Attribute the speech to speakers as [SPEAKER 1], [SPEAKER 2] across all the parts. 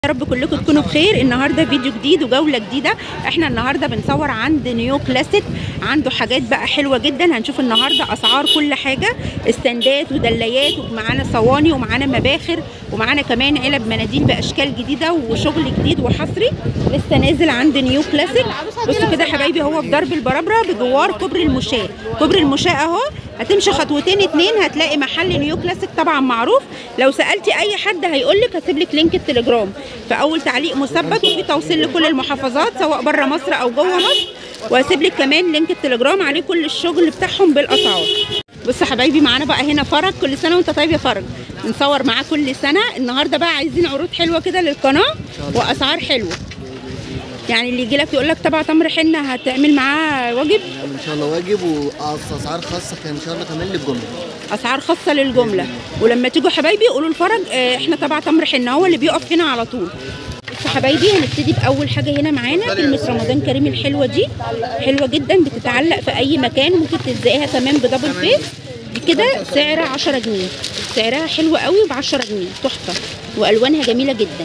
[SPEAKER 1] يا رب كلكم تكونوا بخير النهارده فيديو جديد وجوله جديده احنا النهارده بنصور عند نيو كلاسيك عنده حاجات بقى حلوه جدا هنشوف النهارده اسعار كل حاجه استندات ودلايات ومعانا صواني ومعانا مباخر ومعانا كمان علب مناديل باشكال جديده وشغل جديد وحصري لسه نازل عند نيو كلاسيك بصوا كده حبايبي هو في درب البرابره بجوار كوبري المشاة كوبري المشاة اهو هتمشي خطوتين اتنين هتلاقي محل نيو كلاسيك طبعا معروف لو سالتي اي حد هيقول لك هسيب لك لينك التليجرام في اول تعليق مثبت وفي توصيل لكل المحافظات سواء بره مصر او جوه مصر وهسيب لك كمان لينك التليجرام عليه كل الشغل بتاعهم بالاسعار بصوا حبايبي معانا بقى هنا فرج كل سنه وانت طيب يا فرج بنصور معاه كل سنه النهارده بقى عايزين عروض حلوه كده للقناه واسعار حلوه يعني اللي يجي لك يقول لك تبع تمر حنه هتعمل معاه واجب
[SPEAKER 2] ان شاء الله واجب واسعار خاصه كان ان شاء الله كمان للجمله
[SPEAKER 1] اسعار خاصه للجمله ولما تيجوا حبايبي قولوا الفرج اه احنا تبع تمر حنه هو اللي بيقف هنا على طول بصوا حبايبي هنبتدي باول حاجه هنا معانا كلمه رمضان كريم الحلوه دي حلوه جدا بتتعلق في اي مكان ممكن تلزقيها كمان بدبل فيس دي كده سعرها 10 جنيه سعرها حلو قوي ب 10 جنيه تحفه والوانها جميله جدا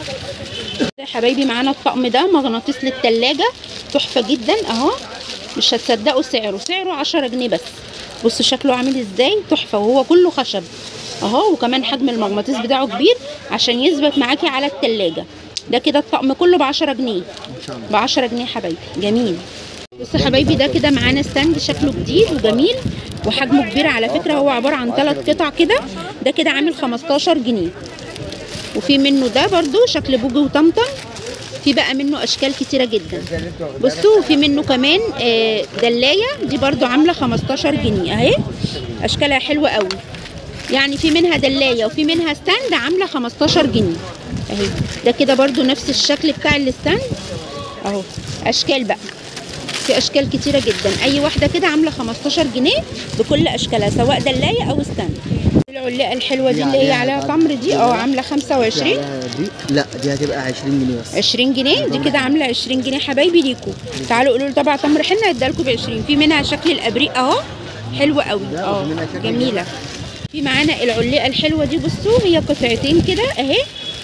[SPEAKER 1] يا حبايبي معانا الطقم ده مغناطيس للتلاجة تحفة جدا اهو مش هتصدقوا سعره سعره 10 جنيه بس بصوا شكله عامل ازاي تحفة وهو كله خشب اهو وكمان حجم المغناطيس بتاعه كبير عشان يثبت معاكي على التلاجة ده كده الطقم كله ب 10 جنيه
[SPEAKER 2] ان شاء الله
[SPEAKER 1] ب 10 جنيه حبايبي جميل بصوا حبايبي ده كده معانا ستاند شكله جديد وجميل وحجمه كبير على فكرة هو عبارة عن ثلاث قطع كده ده كده عامل 15 جنيه وفي منه ده برضو شكل بوجي وطمطم في بقى منه اشكال كتيره جدا بصوا في منه كمان آه، دلايه دي برضو عامله 15 جنيه اهي اشكالها حلوه قوي يعني في منها دلايه وفي منها ستاند عامله 15 جنيه اهي ده كده برضو نفس الشكل بتاع الستاند اهو اشكال بقى في اشكال كتيره جدا اي واحده كده عامله 15 جنيه بكل اشكالها سواء دلايه او ستاند العلاقه الحلوه دي اللي هي عليها تمر دي اه عامله 25
[SPEAKER 2] دي لا دي هتبقى 20 جنيه بس
[SPEAKER 1] 20 جنيه دي كده عامله 20 جنيه حبايبي ليكوا تعالوا قولوا له طبعا تمر حنه ادالكوا ب 20 في منها شكل الابريق اهو حلوه قوي اه
[SPEAKER 2] وفي منها شكل
[SPEAKER 1] جميله في معانا العلاقه الحلوه دي بصوا هي قطعتين كده اهي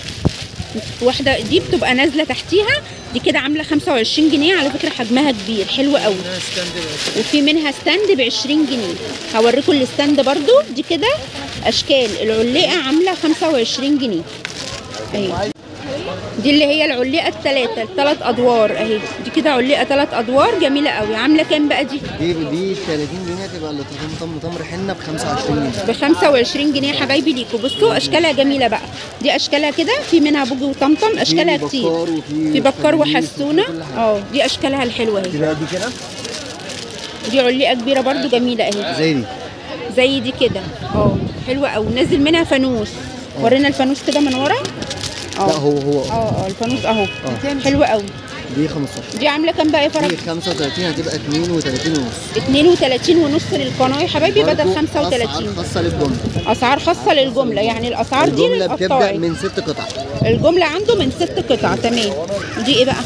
[SPEAKER 1] واحده دي بتبقى نازله تحتيها دي كده عامله 25 جنيه على فكره حجمها كبير حلوه قوي وفي منها ستاند ب 20 جنيه هوريكم الستاند برضو دي كده اشكال العلاقه عامله 25 جنيه اهي دي اللي هي العلاقه الثلاثه الثلاث ادوار اهي دي كده علاقه ثلاث ادوار جميله قوي عامله كام بقى دي
[SPEAKER 2] دي دي 30 جنيه هتبقى اللي تمر تمر حنه ب 25 جنيه
[SPEAKER 1] ب 25 جنيه يا حبايبي ليكوا بصوا اشكالها جميله بقى دي اشكالها كده في منها بوجي وطمطم اشكالها
[SPEAKER 2] في
[SPEAKER 1] كتير
[SPEAKER 2] بكار وفي
[SPEAKER 1] في بكار
[SPEAKER 2] فانيليز
[SPEAKER 1] وحسونه
[SPEAKER 2] وفي كل حاجة.
[SPEAKER 1] اه دي اشكالها الحلوه
[SPEAKER 2] دي
[SPEAKER 1] اهي
[SPEAKER 2] بقى دي كده
[SPEAKER 1] دي علقه كبيره برضو جميله اهي
[SPEAKER 2] زي دي
[SPEAKER 1] زي دي كده اه حلوه قوي نازل منها فانوس ورينا الفانوس كده من ورا
[SPEAKER 2] لا
[SPEAKER 1] اه
[SPEAKER 2] هو هو
[SPEAKER 1] اه اه الفانوس اهو
[SPEAKER 2] اه.
[SPEAKER 1] حلوه قوي
[SPEAKER 2] دي 15
[SPEAKER 1] دي عامله كام بقى يا فرج
[SPEAKER 2] دي 35 هتبقى 32 ونص
[SPEAKER 1] 32 ونص للقناه يا حبايبي بدل
[SPEAKER 2] برضو
[SPEAKER 1] 35
[SPEAKER 2] اسعار خاصه للجمله
[SPEAKER 1] اسعار خاصه للجمله يعني الاسعار دي
[SPEAKER 2] الجمله بتبدا
[SPEAKER 1] للقطاعي
[SPEAKER 2] من ست قطع
[SPEAKER 1] الجمله عنده من ست قطع تمام ودي ايه بقى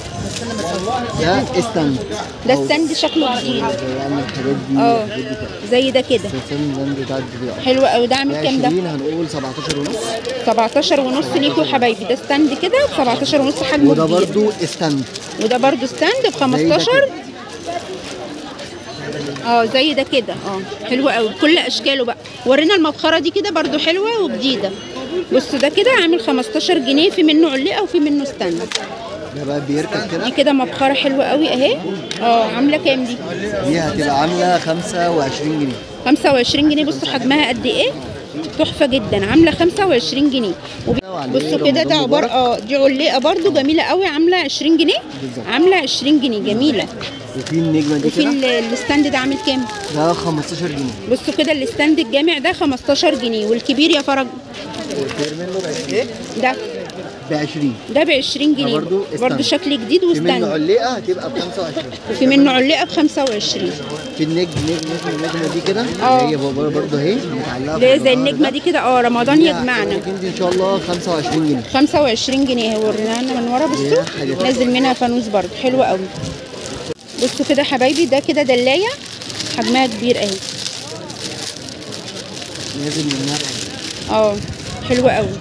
[SPEAKER 2] ده استند
[SPEAKER 1] ده
[SPEAKER 2] أهو.
[SPEAKER 1] ستاند شكله جديد
[SPEAKER 2] يعني الحاجات دي
[SPEAKER 1] اه.
[SPEAKER 2] الحاجات دي كده
[SPEAKER 1] زي ده كده
[SPEAKER 2] الستاند بتاع الدي
[SPEAKER 1] حلو قوي ده عامل كام ده
[SPEAKER 2] 20 هنقول 17 ونص
[SPEAKER 1] 17 ونص ليكوا يا حبايبي ده ستاند كده ب 17 ونص حجمه
[SPEAKER 2] وده
[SPEAKER 1] كبير
[SPEAKER 2] برضو استند
[SPEAKER 1] وده برضو ستاند ب
[SPEAKER 2] زي ده
[SPEAKER 1] 15
[SPEAKER 2] كده.
[SPEAKER 1] اه زي ده كده اه حلو قوي كل اشكاله بقى ورينا المبخره دي كده برضو حلوه وجديده بصوا ده كده عامل 15 جنيه في منه علقه وفي منه ستاند
[SPEAKER 2] ده بقى بيركب كده
[SPEAKER 1] دي كده مبخره حلوه قوي اهي اه عامله كام دي
[SPEAKER 2] دي هتبقى عامله 25 جنيه
[SPEAKER 1] 25 جنيه بصوا حجمها قد ايه تحفه جدا عامله 25 جنيه وب- بصوا كده ده عباره اه دي علقه برضو جميله قوي عامله 20 جنيه
[SPEAKER 2] بالظبط.
[SPEAKER 1] عامله 20 جنيه جميله
[SPEAKER 2] وفي النجمه دي
[SPEAKER 1] وفي
[SPEAKER 2] كده
[SPEAKER 1] ال- الستاند ده عامل كام
[SPEAKER 2] ده 15 جنيه
[SPEAKER 1] بصوا كده الستاند الجامع ده 15 جنيه والكبير يا فرج
[SPEAKER 2] والخير منه ب 20
[SPEAKER 1] ده
[SPEAKER 2] ب 20
[SPEAKER 1] ده ب 20 جنيه
[SPEAKER 2] برضو
[SPEAKER 1] برضو
[SPEAKER 2] ستاند.
[SPEAKER 1] شكل جديد
[SPEAKER 2] في منه
[SPEAKER 1] وستاند
[SPEAKER 2] علقه هتبقى ب 25
[SPEAKER 1] وفي منه علقه ب 25
[SPEAKER 2] في النجم نجم النجمه دي كده
[SPEAKER 1] اه.
[SPEAKER 2] هي برضه اهي متعلقه
[SPEAKER 1] اللي هي
[SPEAKER 2] في
[SPEAKER 1] زي
[SPEAKER 2] النهار
[SPEAKER 1] النجمه
[SPEAKER 2] ده.
[SPEAKER 1] دي كده اه رمضان
[SPEAKER 2] دي
[SPEAKER 1] يجمعنا
[SPEAKER 2] هتبقى دي ان شاء الله 25 جنيه
[SPEAKER 1] 25 جنيه هي ورينا لنا من ورا بصوا
[SPEAKER 2] يا حاجة
[SPEAKER 1] نازل منها فانوس برضو حلوه قوي بصوا كده حبايبي ده كده دلايه حجمها كبير اهي
[SPEAKER 2] نازل منها
[SPEAKER 1] اه حلوه قوي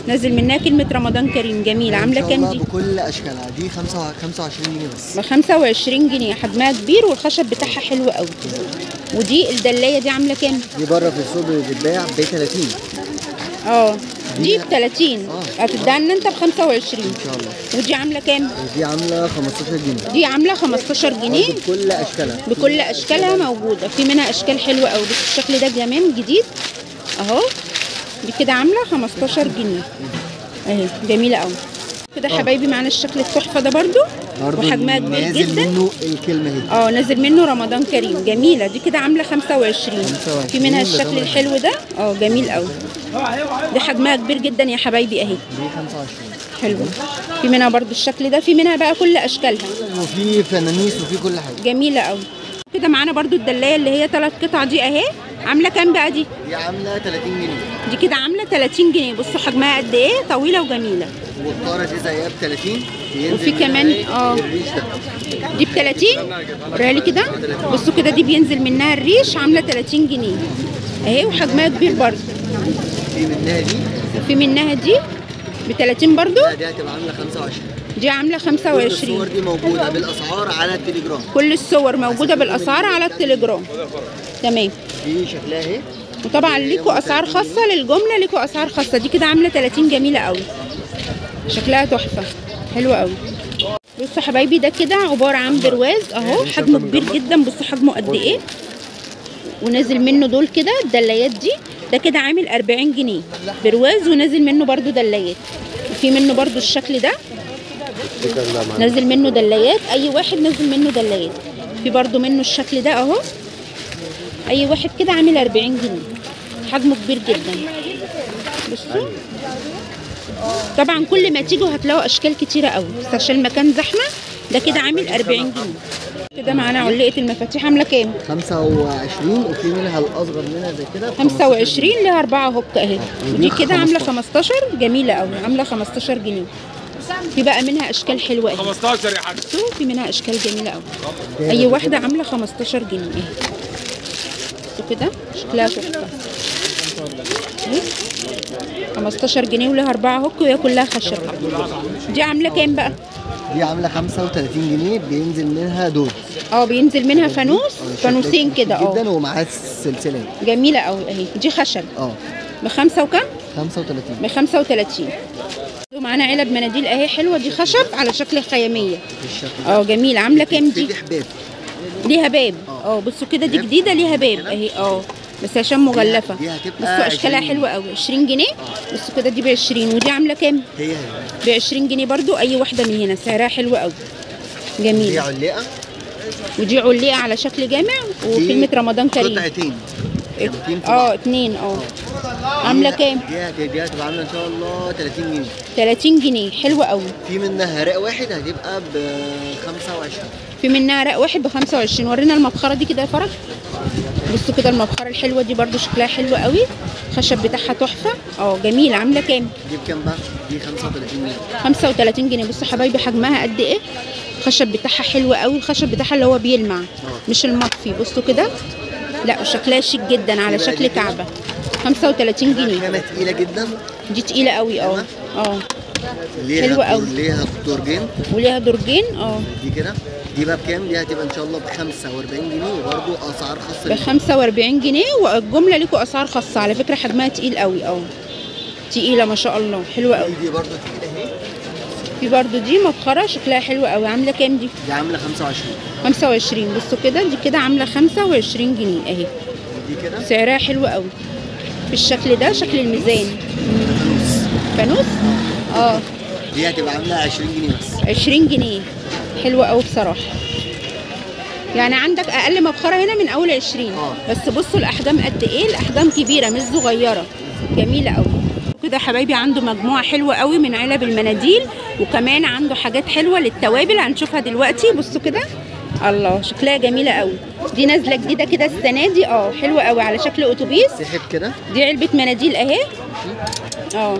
[SPEAKER 1] نازل منها كلمه رمضان كريم جميله
[SPEAKER 2] إن
[SPEAKER 1] عامله
[SPEAKER 2] شاء
[SPEAKER 1] كام
[SPEAKER 2] الله
[SPEAKER 1] دي
[SPEAKER 2] بكل اشكالها دي 25 جنيه بس
[SPEAKER 1] ب 25 جنيه حجمها كبير والخشب بتاعها حلو قوي ودي الدلايه دي عامله كام
[SPEAKER 2] دي بره في السوق بتتباع ب 30
[SPEAKER 1] اه دي ب 30
[SPEAKER 2] آه.
[SPEAKER 1] هتديها لنا انت ب 25
[SPEAKER 2] ان شاء الله
[SPEAKER 1] ودي عامله كام
[SPEAKER 2] ودي عامله 15 جنيه
[SPEAKER 1] دي عامله 15 جنيه
[SPEAKER 2] برضه بكل اشكالها
[SPEAKER 1] بكل اشكالها موجوده في منها اشكال حلوه قوي بس الشكل ده كمان جديد اهو دي كده عامله 15 جنيه اهي جميله قوي كده حبايبي معانا الشكل التحفه ده برضو
[SPEAKER 2] برضه
[SPEAKER 1] وحجمها كبير
[SPEAKER 2] نازل
[SPEAKER 1] جدا
[SPEAKER 2] منه الكلمه دي
[SPEAKER 1] اه نازل منه رمضان كريم جميله دي كده عامله 25
[SPEAKER 2] 25
[SPEAKER 1] في منها
[SPEAKER 2] ده
[SPEAKER 1] الشكل
[SPEAKER 2] طبعاً.
[SPEAKER 1] الحلو ده اه جميل قوي دي حجمها كبير جدا يا حبايبي اهي
[SPEAKER 2] دي 25
[SPEAKER 1] حلوه في منها برضو الشكل ده في منها بقى كل اشكالها
[SPEAKER 2] وفي فنانيس وفي كل حاجه
[SPEAKER 1] جميله قوي كده معانا برضو الدلايه اللي هي ثلاث قطع دي اهي عامله كام بقى دي
[SPEAKER 2] دي عامله 30 جنيه
[SPEAKER 1] دي كده عامله 30 جنيه بصوا حجمها قد ايه طويله وجميله
[SPEAKER 2] والطاره دي زيها ب 30 بينزل
[SPEAKER 1] وفي
[SPEAKER 2] منها
[SPEAKER 1] كمان-
[SPEAKER 2] إيه؟
[SPEAKER 1] آه.
[SPEAKER 2] الريش ده
[SPEAKER 1] دي ب 30 وريها لي كده بصوا كده دي بينزل منها الريش عامله 30 جنيه اهي وحجمها كبير برضو
[SPEAKER 2] في منها دي
[SPEAKER 1] وفي منها دي ب 30 برضو
[SPEAKER 2] لا دي هتبقى عامله 25
[SPEAKER 1] دي عامله
[SPEAKER 2] كل الصور
[SPEAKER 1] 25
[SPEAKER 2] دي موجوده بالاسعار على التليجرام
[SPEAKER 1] كل الصور موجوده بالاسعار على التليجرام تمام
[SPEAKER 2] دي شكلها اهي
[SPEAKER 1] وطبعا ليكوا اسعار خاصه للجمله ليكوا اسعار خاصه دي كده عامله 30 جميله قوي شكلها تحفه حلوه قوي بصوا حبايبي ده كده عباره عن برواز اهو حجمه كبير جدا بصوا حجمه قد ايه ونازل منه دول كده الدلايات دي ده كده عامل 40 جنيه برواز ونازل منه برضو دلايات وفي منه برضو الشكل ده نازل منه دلايات اي واحد نازل منه دلايات في برضو منه الشكل ده اهو اي واحد كده عامل 40 جنيه حجمه كبير جدا بصوا طبعا كل ما تيجوا هتلاقوا اشكال كتيره قوي بس عشان المكان زحمه ده كده عامل 40 جنيه كده معانا علقه المفاتيح عامله كام
[SPEAKER 2] 25 وفي منها الاصغر منها زي كده ب
[SPEAKER 1] 25 ليها أربعة هوك اهي
[SPEAKER 2] ودي
[SPEAKER 1] ودي كده عامله
[SPEAKER 2] 15.
[SPEAKER 1] 15 جميله قوي عامله 15 جنيه في بقى منها اشكال حلوه اهي
[SPEAKER 3] 15 يا حاج
[SPEAKER 1] بصوا في منها اشكال جميله قوي اي واحده عامله 15 جنيه اهي بصوا كده شكلها تحفه أهي. 15 جنيه ولها أربعة هوك وهي كلها خشب دي عاملة كام بقى؟
[SPEAKER 2] دي عامله 35 جنيه بينزل منها دول
[SPEAKER 1] اه بينزل منها فانوس فانوسين كده
[SPEAKER 2] جدا
[SPEAKER 1] اه
[SPEAKER 2] ومعاه السلسله
[SPEAKER 1] جميلة قوي اهي دي خشب
[SPEAKER 2] اه
[SPEAKER 1] بخمسة وكام؟
[SPEAKER 2] 35
[SPEAKER 1] ب 35 ومعانا علب مناديل اهي حلوة دي خشب على شكل خيامية
[SPEAKER 2] بالشكل
[SPEAKER 1] اه جميلة عاملة كام دي؟
[SPEAKER 2] في حباب
[SPEAKER 1] ليها باب اه بصوا كده دي جديدة ليها باب اهي اه بس عشان مغلفة
[SPEAKER 2] دي هتبقى
[SPEAKER 1] بصوا اشكالها
[SPEAKER 2] 20
[SPEAKER 1] حلوة قوي 20 جنيه بصوا كده دي ب 20 ودي عاملة كام؟
[SPEAKER 2] هي هي
[SPEAKER 1] ب 20 جنيه برضو اي واحدة من هنا سعرها حلو قوي
[SPEAKER 2] دي
[SPEAKER 1] جميلة
[SPEAKER 2] علقه
[SPEAKER 1] ودي علقة على شكل جامع
[SPEAKER 2] دي
[SPEAKER 1] وكلمة رمضان كريم
[SPEAKER 2] قطعتين قطعتين في
[SPEAKER 1] اه
[SPEAKER 2] بعض.
[SPEAKER 1] اتنين اه عاملة
[SPEAKER 2] دي-
[SPEAKER 1] كام؟
[SPEAKER 2] دي هت- دي هتبقى عامله ان شاء الله 30 جنيه
[SPEAKER 1] 30 جنيه حلوة قوي
[SPEAKER 2] في منها رق واحد هتبقى ب 25
[SPEAKER 1] في منها رق واحد ب 25 ورينا المبخرة دي كده يا فرج بصوا كده المبخرة الحلوة دي برضو شكلها حلو قوي الخشب بتاعها تحفة اه جميلة عاملة كام؟
[SPEAKER 2] دي بكام بقى؟ دي 35 جنيه
[SPEAKER 1] 35 جنيه بصوا حبايبي حجمها قد ايه الخشب بتاعها حلو قوي الخشب بتاعها اللي هو بيلمع مش المطفي بصوا كده لا وشكلها شيك جدا على شكل كعبة 35 جنيه
[SPEAKER 2] خامه تقيله جدا
[SPEAKER 1] دي تقيلة قوي اه اه
[SPEAKER 2] ليها
[SPEAKER 1] حلوة
[SPEAKER 2] دور-
[SPEAKER 1] قوي.
[SPEAKER 2] ليها درجين
[SPEAKER 1] وليها درجين اه
[SPEAKER 2] دي كده دي بقى بكام؟ دي هتبقى ان شاء الله ب 45 جنيه وبرده اسعار خاصه
[SPEAKER 1] ب
[SPEAKER 2] ليها.
[SPEAKER 1] 45 جنيه والجملة ليكوا اسعار خاصة على فكرة حجمها تقيل قوي اه تقيلة ما شاء الله حلوة قوي
[SPEAKER 2] دي برده تقيله اهي
[SPEAKER 1] في برضو دي مبخرة شكلها حلو قوي عاملة كام دي؟
[SPEAKER 2] دي عامله 25
[SPEAKER 1] 25 بصوا كده دي كده عاملة 25 جنيه اهي
[SPEAKER 2] دي كده
[SPEAKER 1] سعرها حلو قوي في الشكل ده شكل الميزان
[SPEAKER 2] فلوس
[SPEAKER 1] فانوس اه
[SPEAKER 2] دي هتبقى عامله 20 جنيه بس
[SPEAKER 1] 20 جنيه حلوة قوي بصراحة يعني عندك اقل مبخرة هنا من اول 20
[SPEAKER 2] آه.
[SPEAKER 1] بس بصوا الاحجام قد ايه الاحجام كبيرة مش صغيرة جميلة قوي كده حبايبي عنده مجموعة حلوة قوي من علب المناديل وكمان عنده حاجات حلوة للتوابل هنشوفها دلوقتي بصوا كده الله شكلها جميلة قوي دي نازلة جديدة كده السنة دي اه حلوة قوي على شكل اتوبيس
[SPEAKER 2] سحب كده
[SPEAKER 1] دي علبة مناديل اهي اه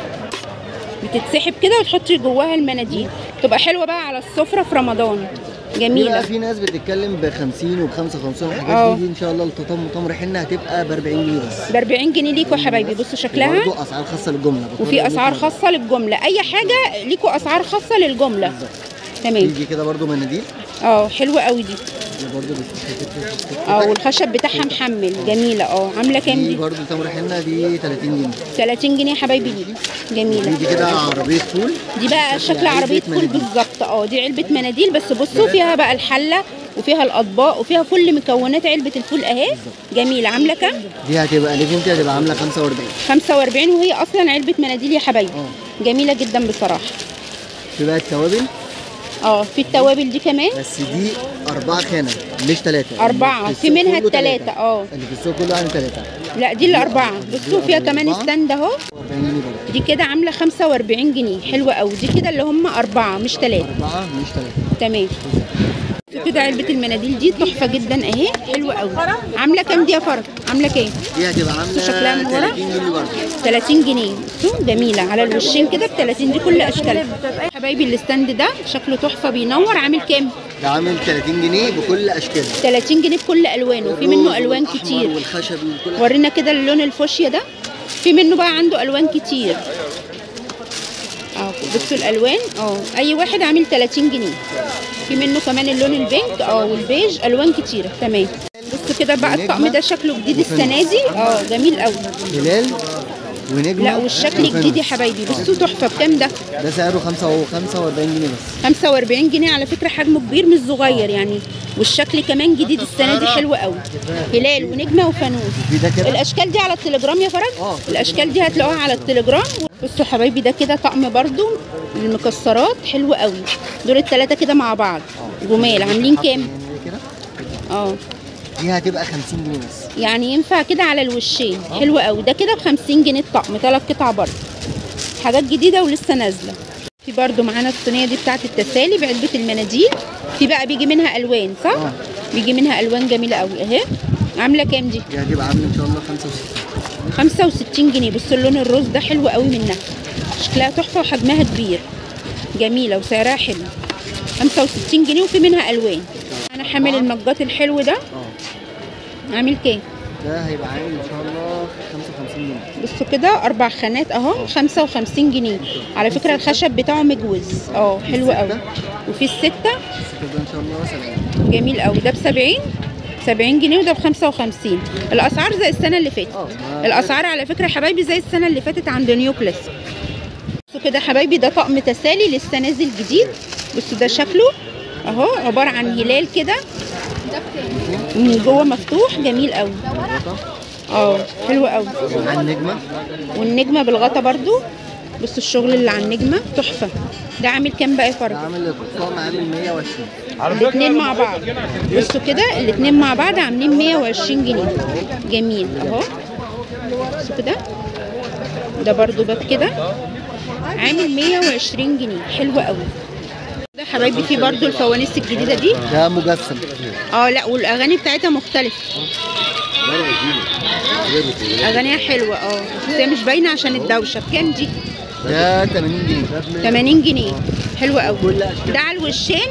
[SPEAKER 1] بتتسحب كده وتحطي جواها المناديل تبقى حلوة بقى على السفرة في رمضان جميله
[SPEAKER 2] بقى في ناس بتتكلم ب 50 وب 55
[SPEAKER 1] اه.
[SPEAKER 2] الحاجات دي, دي ان شاء الله التطم تمر حنه هتبقى ب 40 جنيه بس
[SPEAKER 1] ب 40 جنيه ليكوا يا حبايبي بصوا شكلها
[SPEAKER 2] برضه اسعار خاصه للجمله
[SPEAKER 1] وفي اسعار خاصه للجمله اي حاجه ليكوا اسعار خاصه للجمله تمام
[SPEAKER 2] يجي كده برضه مناديل
[SPEAKER 1] اه حلوه قوي دي
[SPEAKER 2] دي برضه بتتحط
[SPEAKER 1] اه والخشب بتاعها محمل جميله اه عامله كام
[SPEAKER 2] دي
[SPEAKER 1] دي
[SPEAKER 2] برضه تمر حنه دي 30 جنيه
[SPEAKER 1] 30 جنيه يا حبايبي دي جميله
[SPEAKER 2] دي كده عربيه فول
[SPEAKER 1] دي بقى
[SPEAKER 2] شكل
[SPEAKER 1] شكل
[SPEAKER 2] علبة
[SPEAKER 1] عربيه فول
[SPEAKER 2] مناديل.
[SPEAKER 1] بالظبط اه دي علبه مناديل بس بصوا فيها بقى الحله وفيها الاطباق وفيها كل مكونات علبه الفول اهي جميله عامله كام
[SPEAKER 2] دي هتبقى ليك انت هتبقى عامله 45
[SPEAKER 1] 45 وهي اصلا علبه مناديل يا حبايبي
[SPEAKER 2] اه.
[SPEAKER 1] جميله جدا بصراحه
[SPEAKER 2] في بقى التوابل
[SPEAKER 1] اه في التوابل دي كمان
[SPEAKER 2] بس دي أربعة خانة مش ثلاثة
[SPEAKER 1] أربعة. في منها التلاتة، اه.
[SPEAKER 2] اللي في السوق كله عن ثلاثة
[SPEAKER 1] لا دي الاربعه بصوا فيها كمان
[SPEAKER 2] أربعة.
[SPEAKER 1] ستاند اهو
[SPEAKER 2] 40 جنيه برضه
[SPEAKER 1] دي كده عامله 45 جنيه حلوه قوي دي كده اللي هم اربعه مش ثلاثه
[SPEAKER 2] أربعة مش ثلاثة
[SPEAKER 1] تمام كده علبه المناديل دي تحفه جدا اهي حلوه قوي عامله كام دي يا فرج عامله كام
[SPEAKER 2] دي هتبقى عاملة
[SPEAKER 1] شكلها من ورا؟
[SPEAKER 2] 30 جنيه برضه
[SPEAKER 1] 30 جنيه بصوا جميله على الوشين كده ب 30 دي كل اشكالها حبايبي الستاند ده شكله تحفه بينور عامل كام
[SPEAKER 2] ده عامل 30 جنيه بكل أشكاله
[SPEAKER 1] 30 جنيه بكل الوانه وفي منه
[SPEAKER 2] الروز
[SPEAKER 1] الوان
[SPEAKER 2] والأحمر
[SPEAKER 1] كتير
[SPEAKER 2] والخشبي وكل حاجة
[SPEAKER 1] ورينا كده اللون الفوشيا ده في منه بقى عنده الوان كتير اه بصوا الالوان اه اي واحد عامل 30 جنيه في منه كمان اللون البينك اه والبيج الوان كتيره تمام بصوا كده بقى الطقم ده شكله جديد السنه دي اه جميل قوي
[SPEAKER 2] هلال ونجمة
[SPEAKER 1] لا والشكل جديد يا حبايبي بصوا تحفه بكام ده
[SPEAKER 2] ده سعره 45 جنيه بس
[SPEAKER 1] 45 جنيه على فكره حجمه كبير مش صغير يعني والشكل كمان جديد السنه دي حلو قوي هلال ونجمه وفانوس
[SPEAKER 2] في ده كده
[SPEAKER 1] الاشكال دي على التليجرام يا فرج
[SPEAKER 2] اه.
[SPEAKER 1] الاشكال دي هتلاقوها على التليجرام بصوا حبايبي ده كده طقم برضو المكسرات حلو قوي دول الثلاثه كده مع بعض جمال عاملين كام
[SPEAKER 2] يعني كده
[SPEAKER 1] اه
[SPEAKER 2] دي هتبقى 50 جنيه بس
[SPEAKER 1] يعني ينفع كده على الوشين حلو قوي ده كده ب 50 جنيه الطقم ثلاث قطع برضو حاجات جديده ولسه نازله في برضو معانا الصينيه دي بتاعت التسالي بعلبه المناديل في بقى بيجي منها الوان صح
[SPEAKER 2] اه.
[SPEAKER 1] بيجي منها الوان جميله قوي اهي عامله كام دي
[SPEAKER 2] دي هتبقى عاملة إن شاء الله 65
[SPEAKER 1] 65 جنيه بصوا اللون الروز ده حلو قوي منها شكلها تحفه وحجمها كبير جميله وسعرها حلو 65 جنيه وفي منها الوان انا حامل المجات الحلو ده
[SPEAKER 2] اه
[SPEAKER 1] عامل كام
[SPEAKER 2] ده هيبقى عامل إن شاء الله 55 جنيه
[SPEAKER 1] بصوا كده اربع خانات اهو 55 جنيه على فكره الخشب بتاعه مجوز اه حلو قوي وفي السته
[SPEAKER 2] بس كده إن شاء الله 70
[SPEAKER 1] جميل قوي ده ب 70 70 جنيه وده ب 55 الاسعار زي السنه اللي فاتت
[SPEAKER 2] اه ما-
[SPEAKER 1] الاسعار على فكره يا حبايبي زي السنه اللي فاتت عند نيو كلاس بصوا كده يا حبايبي ده طقم تسالي لسه نازل جديد بصوا ده شكله اهو عباره عن هلال كده من جوه مفتوح جميل قوي
[SPEAKER 2] الغطا
[SPEAKER 1] اه حلو قوي
[SPEAKER 2] مع النجمة
[SPEAKER 1] والنجمه بالغطا برضو بصوا الشغل اللي على النجمه تحفه ده عامل كام بقى يا
[SPEAKER 2] ده
[SPEAKER 1] فرج
[SPEAKER 2] عامل الطقم عامل 120
[SPEAKER 1] الاثنين مع بعض بصوا كده الاثنين مع بعض عاملين 120 جنيه جميل اهو بصوا كده ده برضو باب كده عامل 120 جنيه حلو قوي ده حبايبي في برضو الفوانيس الجديده دي
[SPEAKER 2] ده مجسم
[SPEAKER 1] اه لا والاغاني بتاعتها مختلفه اغانيها حلوه اه بس هي مش باينه عشان الدوشه بكام دي
[SPEAKER 2] ده 80 جنيه
[SPEAKER 1] 80 جنيه حلوه قوي
[SPEAKER 2] كل أشكال.
[SPEAKER 1] ده على الوشين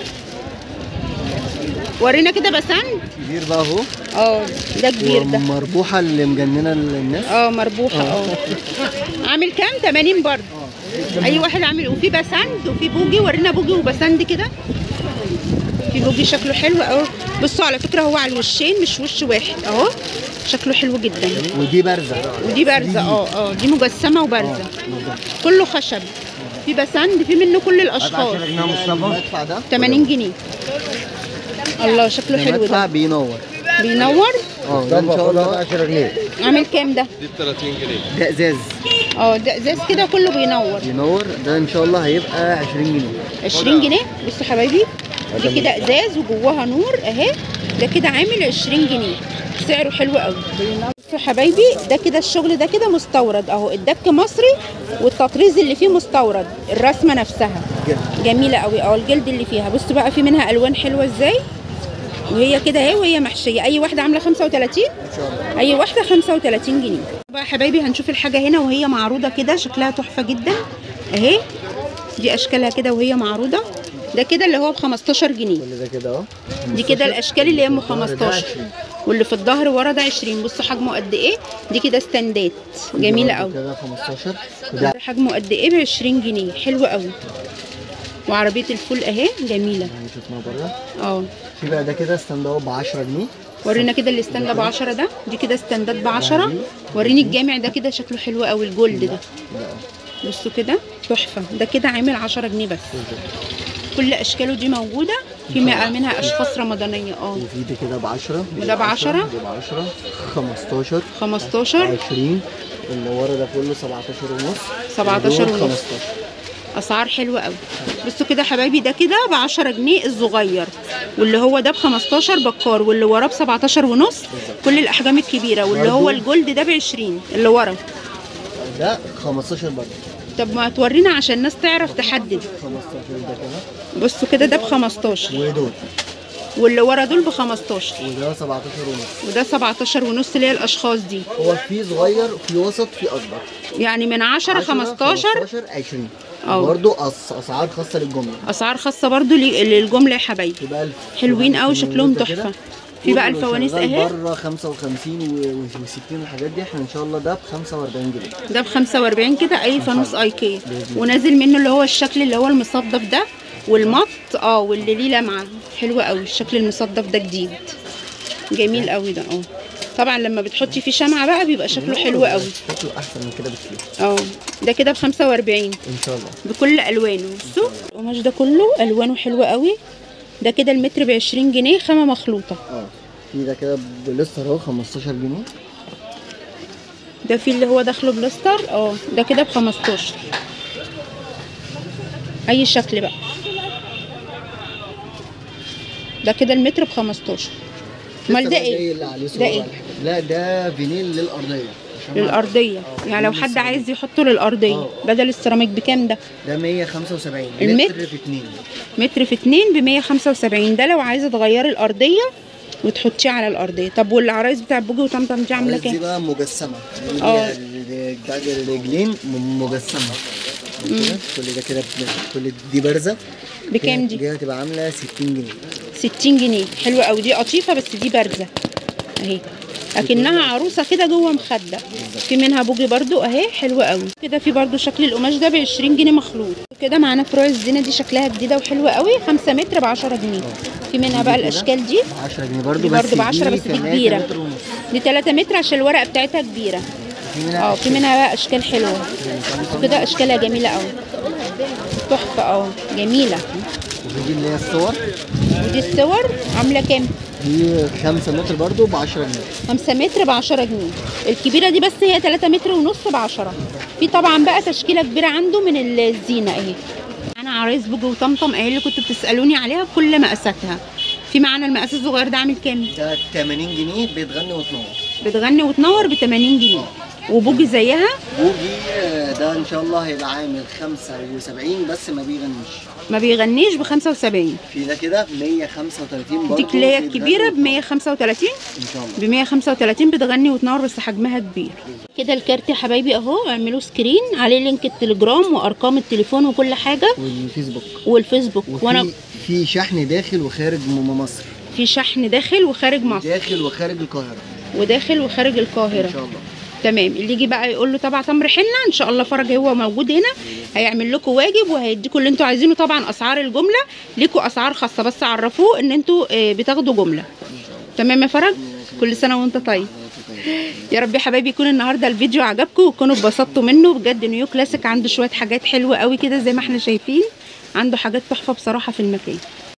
[SPEAKER 1] ورينا كده بسند
[SPEAKER 2] كبير بقى اهو
[SPEAKER 1] اه ده كبير ده
[SPEAKER 2] ومربوحة اللي مجننة الناس
[SPEAKER 1] اه مربوحه اه عامل كام 80 برضه اي واحد عامل وفي بسند وفي بوجي ورينا بوجي وبسند كده في بوجي شكله حلو قوي بصوا على فكره هو على الوشين مش وش واحد اهو شكله حلو جدا
[SPEAKER 2] ودي بارزة
[SPEAKER 1] ودي بارزه اه اه دي مجسمه وبارزه كله خشب في بسند في منه كل الاشخاص
[SPEAKER 2] المدفع ده
[SPEAKER 1] 80 جنيه الله شكله حلو
[SPEAKER 2] المدفع
[SPEAKER 1] ده
[SPEAKER 2] بينور
[SPEAKER 1] بينور
[SPEAKER 2] اه ده ان شاء الله 10 جنيه
[SPEAKER 1] عامل كام ده
[SPEAKER 3] دي ب 30 جنيه
[SPEAKER 2] ده ازاز
[SPEAKER 1] اه ده ازاز كده كله بينور
[SPEAKER 2] بينور ده ان شاء الله هيبقى 20 جنيه
[SPEAKER 1] 20 جنيه بصوا حبايبي دي كده ازاز وجواها نور اهي ده كده عامل 20 جنيه سعره حلو قوي بصوا حبايبي ده كده الشغل ده كده مستورد اهو الدك مصري والتطريز اللي فيه مستورد الرسمه نفسها
[SPEAKER 2] جد.
[SPEAKER 1] جميله قوي اه الجلد اللي فيها بصوا بقى في منها الوان حلوه ازاي وهي كده اهي وهي محشيه اي واحده عامله 35
[SPEAKER 2] ان شاء الله
[SPEAKER 1] اي واحده 35 جنيه بقى يا حبايبي هنشوف الحاجه هنا وهي معروضه كده شكلها تحفه جدا اهي دي اشكالها كده وهي معروضه ده كده اللي هو ب 15 جنيه
[SPEAKER 2] كل ده كده اهو
[SPEAKER 1] دي كده الاشكال اللي هي ام
[SPEAKER 2] الظهر ده
[SPEAKER 1] 15
[SPEAKER 2] 20.
[SPEAKER 1] واللي في الظهر ورا ده 20 بصوا حجمه قد ايه دي كده ستاندات جميله قوي
[SPEAKER 2] كده 15 وده
[SPEAKER 1] ده حجمه قد ايه ب 20 جنيه حلو قوي وعربيه الفول اهي جميله
[SPEAKER 2] يعني شفناه بره
[SPEAKER 1] اه
[SPEAKER 2] في بقى ده كده ستاند اهو ب 10 جنيه
[SPEAKER 1] ورينا كده الستاند ب 10 ده دي كده ستاندات ب 10 وريني الجامع ده كده شكله حلو قوي الجولد ده
[SPEAKER 2] ده اه
[SPEAKER 1] بصوا كده تحفه ده كده عامل 10 جنيه بس كل اشكاله دي موجوده في م- منها اشخاص رمضانيه اه
[SPEAKER 2] وفي ده كده ب 10
[SPEAKER 1] وده ب 10.
[SPEAKER 2] ده ب 10 15
[SPEAKER 1] 15
[SPEAKER 2] 20 اللي ورا ده كله 17 ونص
[SPEAKER 1] 17
[SPEAKER 2] ودول
[SPEAKER 1] ونص.
[SPEAKER 2] 15
[SPEAKER 1] اسعار حلوه قوي بصوا كده حبايبي ده كده ب 10 جنيه الصغير واللي هو ده ب 15 بكار واللي وراه ب 17 ونص كل الاحجام الكبيره واللي هو
[SPEAKER 2] برضو.
[SPEAKER 1] الجولد ده ب 20 اللي ورا
[SPEAKER 2] ده 15 برضه
[SPEAKER 1] طب ما تورينا عشان الناس تعرف تحدد
[SPEAKER 2] 15 ده كده
[SPEAKER 1] بصوا كده ده ب 15
[SPEAKER 2] ودول
[SPEAKER 1] واللي ورا دول ب 15
[SPEAKER 2] وده 17 ونص
[SPEAKER 1] وده 17 ونص اللي هي الاشخاص دي
[SPEAKER 2] هو في صغير في وسط في اكبر
[SPEAKER 1] يعني من 10 15
[SPEAKER 2] 15 20
[SPEAKER 1] اه.
[SPEAKER 2] برضه أس- اسعار خاصه للجمله
[SPEAKER 1] اسعار خاصه برضو لل- للجمله يا حبايبي
[SPEAKER 2] يبقى الف
[SPEAKER 1] حلوين قوي شكلهم
[SPEAKER 2] ده كده.
[SPEAKER 1] تحفه في بقى
[SPEAKER 2] كله
[SPEAKER 1] الفوانيس
[SPEAKER 2] شغال
[SPEAKER 1] اهي
[SPEAKER 2] بره 55 و60 الحاجات دي احنا ان شاء الله ده ب 45 جنيه
[SPEAKER 1] ده ب 45 كده اي فانوس ايكيا ونازل منه اللي هو الشكل اللي هو المصدف ده والمط اه واللي ليه لمعه حلوه قوي الشكل المصدف ده جديد جميل قوي ده اه طبعا لما بتحطي فيه شمعه بقى بيبقى شكله حلو قوي
[SPEAKER 2] شكله احسن من كده بكتير
[SPEAKER 1] اه ده كده ب 45
[SPEAKER 2] ان شاء الله
[SPEAKER 1] بكل الوانه بصوا القماش ده كله الوانه حلوه قوي ده كده المتر ب 20 جنيه خامه مخلوطه
[SPEAKER 2] اه في ده كده بلستر اهو 15 جنيه
[SPEAKER 1] ده في اللي هو داخله بلاستر اه ده كده ب 15 اي شكل بقى ده كده المتر ب 15 امال ده
[SPEAKER 2] لسه بقى جاي
[SPEAKER 1] ايه
[SPEAKER 2] اللي عليه صور
[SPEAKER 1] ده ايه
[SPEAKER 2] على الحاجة. لا ده فينيل للارضيه عشان ما-
[SPEAKER 1] للارضيه يعني لو حد عايز يحطه للارضيه
[SPEAKER 2] اه.
[SPEAKER 1] بدل السيراميك بكام ده
[SPEAKER 2] ده 175
[SPEAKER 1] المتر؟
[SPEAKER 2] متر في 2
[SPEAKER 1] متر في اتنين ب 175 ده لو عايزه تغيري الارضيه وتحطيه على الارضيه طب والعرايس بتاع بوجي وطمطم دي عامله
[SPEAKER 2] دي
[SPEAKER 1] كام
[SPEAKER 2] بقى مجسمه دي
[SPEAKER 1] اه.
[SPEAKER 2] ال- بتاع الرجلين م- مجسمه كده كل ده كده ب- كل دي بارزه
[SPEAKER 1] بكام دي
[SPEAKER 2] دي هتبقى عامله 60 جنيه
[SPEAKER 1] 60 جنيه حلوه قوي دي قطيفه بس دي بارزه اهي اكنها عروسه كده جوه مخده في منها بوجي برضو اهي حلوه قوي كده في برضو شكل القماش ده ب 20 جنيه مخلوط كده معانا فروع الزينه دي شكلها جديده وحلوه قوي 5 متر ب 10 جنيه في منها بقى
[SPEAKER 2] كده
[SPEAKER 1] الاشكال دي
[SPEAKER 2] 10 جنيه برضو
[SPEAKER 1] دي
[SPEAKER 2] بس
[SPEAKER 1] برضو ب 10 بس دي
[SPEAKER 2] كمان
[SPEAKER 1] كبيرة.
[SPEAKER 2] متر ونص.
[SPEAKER 1] دي 3 متر عشان الورقه بتاعتها كبيره
[SPEAKER 2] في منها
[SPEAKER 1] اه في منها بقى اشكال حلوه وكده اشكالها جميله قوي تحفه اه جميله
[SPEAKER 2] وفي دي اللي هي الصور
[SPEAKER 1] ودي الصور عامله كام
[SPEAKER 2] دي 5 متر برضو ب 10 جنيه
[SPEAKER 1] 5 متر ب 10 جنيه الكبيره دي بس هي 3 متر ونص ب 10 في طبعا بقى تشكيله كبيره عنده من الزينه اهي انا عرايس بوجي وطمطم اهي اللي كنتوا بتسالوني عليها بكل مقاساتها في معانا المقاس الصغير ده عامل كام
[SPEAKER 2] ده 80 جنيه بتغني وتنور
[SPEAKER 1] بتغني وتنور ب 80 جنيه وبوجي زيها
[SPEAKER 2] بوجي آه، ده ان شاء الله هيبقى عامل 75 بس ما بيغنيش
[SPEAKER 1] ما بيغنيش ب 75
[SPEAKER 2] في ده كده 135 برضو
[SPEAKER 1] دي اللي هي
[SPEAKER 2] بيتغني
[SPEAKER 1] الكبيره ب
[SPEAKER 2] وتنور.
[SPEAKER 1] 135
[SPEAKER 2] ان شاء الله
[SPEAKER 1] ب 135 بتغني وتنور بس حجمها كبير كده الكارت يا حبايبي اهو اعملوا سكرين عليه لينك التليجرام وارقام التليفون وكل حاجه
[SPEAKER 2] والفيسبوك
[SPEAKER 1] والفيسبوك وانا
[SPEAKER 2] وفي في شحن داخل وخارج م- مصر
[SPEAKER 1] في شحن داخل وخارج مصر
[SPEAKER 2] داخل وخارج القاهره
[SPEAKER 1] وداخل وخارج القاهره
[SPEAKER 2] ان شاء الله
[SPEAKER 1] تمام اللي يجي بقى يقول له تبع تمر حنه ان شاء الله فرج هو موجود هنا هيعمل لكم واجب وهيديكم اللي انتوا عايزينه طبعا اسعار الجمله ليكم اسعار خاصه بس عرفوه ان انتوا آه، بتاخدوا جمله تمام يا فرج كل سنه وانت طيب يا رب يا حبايبي يكون النهارده الفيديو عجبكم وتكونوا اتبسطتوا منه بجد نيو كلاسيك عنده شويه حاجات حلوه قوي كده زي ما احنا شايفين عنده حاجات تحفه بصراحه في المكان